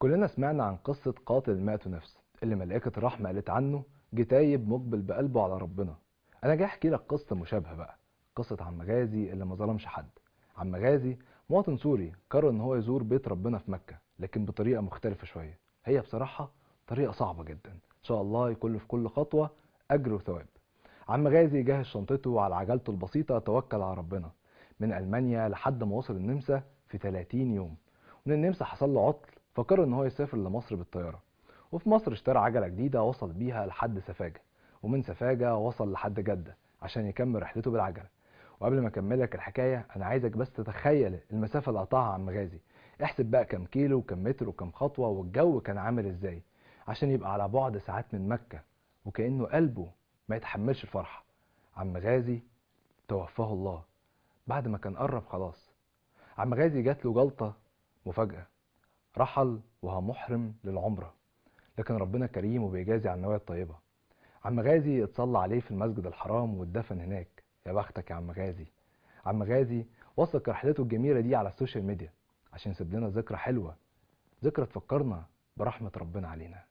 كلنا سمعنا عن قصة قاتل المائة نفس اللي ملائكة الرحمة قالت عنه جه تايب مقبل بقلبه على ربنا أنا جاي أحكي لك قصة مشابهة بقى قصة عم غازي اللي ما ظلمش حد عم غازي مواطن سوري قرر إن هو يزور بيت ربنا في مكة لكن بطريقة مختلفة شوية هي بصراحة طريقة صعبة جدا إن شاء الله يكون له في كل خطوة أجر وثواب عم غازي جهز شنطته على عجلته البسيطة توكل على ربنا من ألمانيا لحد ما وصل النمسا في 30 يوم ومن النمسا حصل له عطل فقرر ان هو يسافر لمصر بالطياره وفي مصر اشترى عجله جديده وصل بيها لحد سفاجه ومن سفاجه وصل لحد جده عشان يكمل رحلته بالعجله وقبل ما اكمل لك الحكايه انا عايزك بس تتخيل المسافه اللي قطعها عم غازي احسب بقى كام كيلو وكام متر وكام خطوه والجو كان عامل ازاي عشان يبقى على بعد ساعات من مكه وكانه قلبه ما يتحملش الفرحه عم غازي توفاه الله بعد ما كان قرب خلاص عم غازي جات له جلطه مفاجاه رحل وهو محرم للعمرة لكن ربنا كريم وبيجازي على النوايا الطيبة عم غازي اتصلى عليه في المسجد الحرام واتدفن هناك يا بختك يا عم غازي عم غازي وثق رحلته الجميلة دي على السوشيال ميديا عشان يسيب لنا ذكرى حلوة ذكرى تفكرنا برحمة ربنا علينا